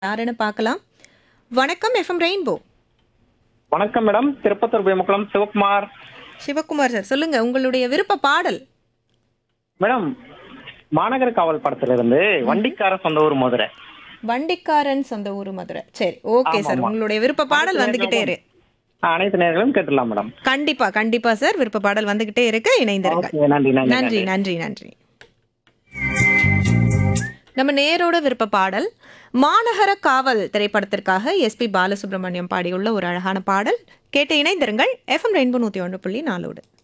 யாருன்னு பார்க்கலாம் வணக்கம் எஃப்எம் ரெயின்போ வணக்கம் மேடம் திருப்பத்தூர் பேமுக்குளம் சிவகுமார் சிவகுமார் சார் சொல்லுங்க உங்களுடைய விருப்ப பாடல் மேடம் மாநகர காவல் படத்துல இருந்து வண்டிக்கார சொந்த ஊர் மதுரை வண்டிக்காரன் சொந்த ஊர் மதுரை சரி ஓகே ஆமா, சார் ஆமா. உங்களுடைய விருப்ப பாடல் வந்துகிட்டே இரு ஆ, அனைத்து நேர்களும் கேட்டுடலாம் மேடம் கண்டிப்பா கண்டிப்பா சார் விருப்ப பாடல் வந்துகிட்டே இருக்கு இணைந்திருங்க ஓகே நன்றி நன்றி நன்றி நன்றி நன்றி நம்ம நேரோட விருப்ப பாடல் மாநகர காவல் திரைப்படத்திற்காக எஸ்பி பாலசுப்ரமணியம் பாடியுள்ள ஒரு அழகான பாடல் கேட்டு இணைந்திருங்கள் எஃப்எம் ரெயின்போ நூற்றி ஒன்று புள்ளி நாலோடு